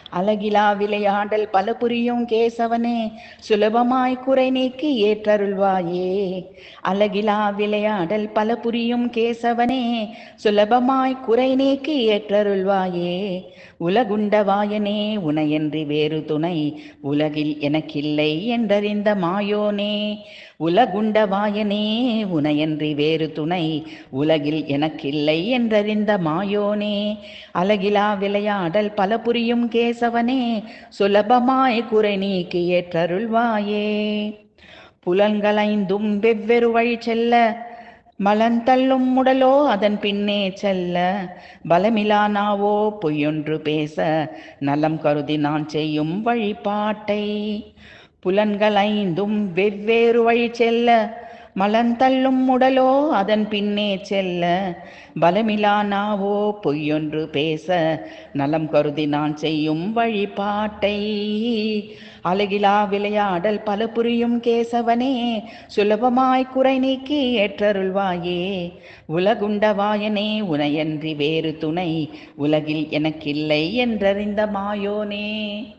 அழகிலா விளையாடல் பல புரியும் கேசவனே சுலபமாய் குறை நீக்கி ஏற்றருள்வாயே அழகிலா விளையாடல் பல புரியும் கேசவனே சுலபமாய் குறை நீக்கி ஏற்றருள்வாயே உலகுண்டவாயனே உனையன்றி வேறு துணை உலகில் எனக்கில்லை என்றறிந்த மாயோனே உலகுண்டவாயனே உனையன்றி வேறு துணை உலகில் எனக்கில்லை என்றறிந்த மாயோனே அழகிலா விளையாடல் பல புரியும் கேசவனே சுலபமாய் குறை நீக்கி ஏற்றருள்வாயே புலன்களைந்தும் வெவ்வேறு வழி செல்ல மலந்தள்ளும் முடலோ அதன் பின்னே செல்ல பலமிலா நாவோ பொய்யொன்று பேச நலம் கருதி நான் செய்யும் வழிபாட்டை புலன்களைந்தும் வெவ்வேறு வழி செல்ல மலந்தள்ளும் முடலோ அதன் பின்னே செல்ல பலமிலா நாவோ பொய்யொன்று பேச நலம் கருதி நான் செய்யும் வழிபாட்டை அழகிலா விளையாடல் பல புரியும் கேசவனே சுலபமாய் குறை நீக்கி ஏற்றருள்வாயே உலகுண்டவாயனே உனையன்றி வேறு துணை உலகில் எனக்கில்லை என்றறிந்த மாயோனே